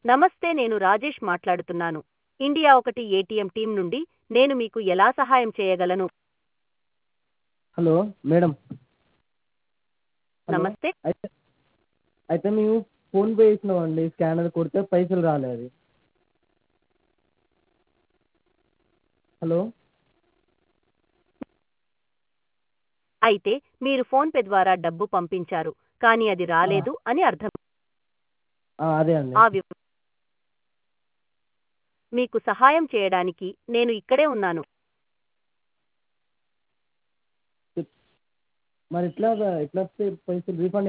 నమస్తే నేను రాజేష్ మాట్లాడుతున్నాను ఇండియా ఒకటి ఏటీఎం టీం నుండి నేను మీకు ఎలా సహాయం చేయగలను హలో మేడం హలో నమస్తే అయితే అయితే మేము ఫోన్పే చేసినామండి స్కానర్ కొడితే పైసలు రాలేదు హలో అయితే మీరు ఫోన్పే ద్వారా డబ్బు పంపించారు కానీ అది రాలేదు అని అర్థం ఆ, అదే అండి ఆ వివ మీకు సహాయం చేయడానికి నేను ఇక్కడే ఉన్నాను మరి ఎట్లా ఎట్లా వస్తాయి పైసలు రీఫండ్